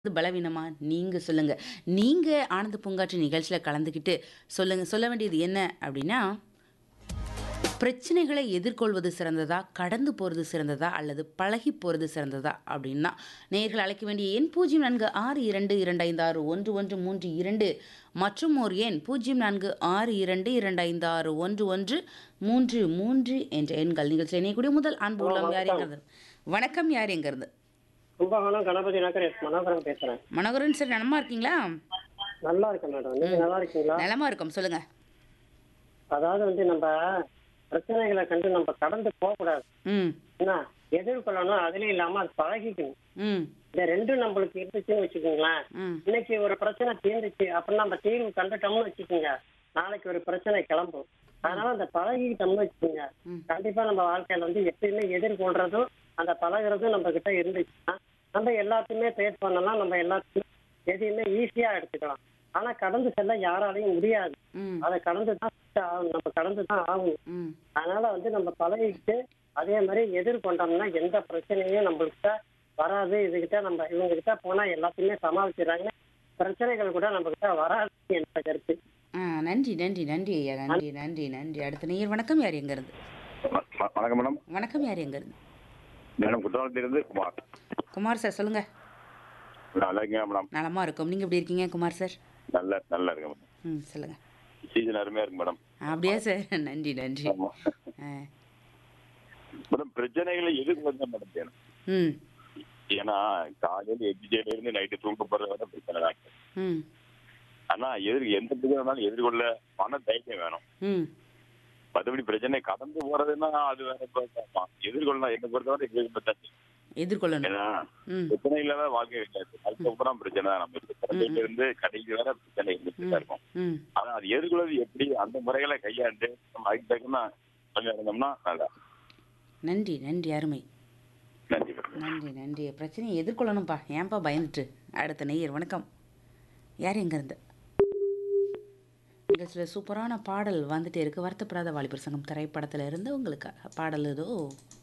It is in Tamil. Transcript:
இது பலவீனமா? நீங்க சொல்லுங்க. நீங்க ஆனந்த பூங்காற்று நிகழ்ச்சியில கலந்துக்கிட்டு சொல்லுங்க சொல்ல வேண்டியது என்ன அப்டின்னா, பிரச்சனைகளை எதிர்கொள்வது சிறந்ததா? கடந்து போறது சிறந்ததா? அல்லது பழகி போறது சிறந்ததா? அப்டின்னா, நேயர்கள் அழைக்க வேண்டிய எண் 0462256132 மற்றும் ஒரு எண் 0462256133 என்ற எண்கள். நிகழ்ச்சியில் இணையக்கூடிய முதல் அன்பு ஹலோ உள்ளம் யார் வணக்கம். எங்கிறது? வணக்கம் யார் எங்கிறது? கும்பகோணம் கணபதி நகர் எஸ் மனோகரன் பேசுறேன் மனோகரன் சார் நலமா இருக்கீங்களா? நல்லா இருக்கேன் மேடம் நீங்க நல்லா இருக்கீங்களா நலமா இருக்கோம் சொல்லுங்க. அதாவது வந்து நம்ம பிரச்சனைகளை கண்டு நம்ம கடந்து போக கூடாது ம் என்ன எதிர்கொள்ளணும் அதுலயும் இல்லாம அது பழகிக்கணும் ம் இந்த ரெண்டும் நம்மளுக்கு இருந்துச்சுன்னு வச்சுக்கோங்களேன் ம் இன்னைக்கு ஒரு பிரச்சனை தீர்ந்துச்சு அப்படின்னா நம்ம தீர்வு கண்டுட்டோம்னு வச்சுக்கோங்க நாளைக்கு ஒரு பிரச்சனை கிளம்பும் அதனால அந்த பழகிக்கிட்டோம்னு வச்சுக்கோங்க ம். கண்டிப்பா நம்ம வாழ்க்கையில வந்து எப்பயுமே எதிர்கொள்றதும் அந்த பழகுறதும் நம்ம கிட்ட இருந்துச்சுன்னா நம்ம எல்லாத்தையுமே ஃபேஸ் பண்ணலாம் நம்ம எல்லாத்தையும் எதையுமே ஈஸியா எடுத்துக்கலாம் ஆனா கடந்து செல்ல யாராலையும் முடியாது ம் அதை கடந்து தான் ஆகணும் நம்ம கடந்து தான் ஆகணும் ம் அதனால வந்து நம்ம பழகிக்கிட்டு அதே மாதிரி எதிர்கொண்டோம்னா எந்த பிரச்சனையும் நம்மள்கிட்ட வராது இதுகிட்ட நம்ம இவங்க கிட்ட போனா எல்லாத்தையுமே சமாளிச்சிடுறாங்க பிரச்சனைகள் கூட நம்ம கிட்ட வராது என்ற கருத்து ஆ நன்றி நன்றி நன்றி ஐயா நன்றி நன்றி நன்றி அடுத்த நேயர் வணக்கம் யார் எங்கிறது? வ- வ- வணக்கம் மேடம் வணக்கம் யார் எங்கிறது? மேடம் குற்றாலத்திலிருந்து குமார் குமார் சார் சொல்லுங்க. நல்லா இருக்கீங்க மேடம் நலமா இருக்கோம். நீங்க எப்படி இருக்கீங்க குமார் சார்? நல்ல நல்லா இருக்கேன் மேடம் ம் சொல்லுங்க. சீசன் அருமையா இருக்கு மேடம் அப்படியா சார்? நன்றி நன்றி. ஆமா ஆ, மேடம் பிரச்சனைகளை எதிர்கொள்ள மேடம் வேணும் ம் ஏன்னா காலையில எஜிஜேல இருந்து நைட்டு தூங்க போறது வரை பிரச்சனை தான் ம் ஆனா எதிர் எந்த பிரச்சனை இருந்தாலும் எதிர்கொள்ள பண தைரியம் வேணும் ம் மற்றபடி பிரச்சனை கடந்து போறதுன்னா அது வேற பிரச்சனை. எதிர்கொள்ளலாம் என்ன பொறுத்தவரை எதிர்கொள்ள எதிர்கொள்ளணும். ஏன்னா ம் பிரச்சனை இல்லாத வாழ்க்கை கிடையாது அதுக்கப்புறம் பிரச்சனை தான் நம்ம இருக்கு பிறந்ததுல இருந்து கடைசி வரை பிரச்சனை இருந்துட்டு தான் இருக்கும் ம் ஆனா அது எதிர்கொள்வது எப்படி அந்த முறைகளை கையாண்டு நம்ம அதுக்கு தகுந்த கொஞ்சம் இருந்தோம்னா நல்லா நன்றி நன்றி அருமை. நன்றி மேடம் நன்றி நன்றி பிரச்சனையை எதிர்கொள்ளணும்ப்பா ஏன்பா பயந்துட்டு அடுத்த நேயர் வணக்கம் யார் எங்கேருந்து நிகழ்ச்சியில் சூப்பரான பாடல் வந்துட்டே இருக்கு வருத்தப்படாத வாலிபர் சங்கம் திரைப்படத்தில் இருந்து உங்களுக்கு பாடல் ஏதோ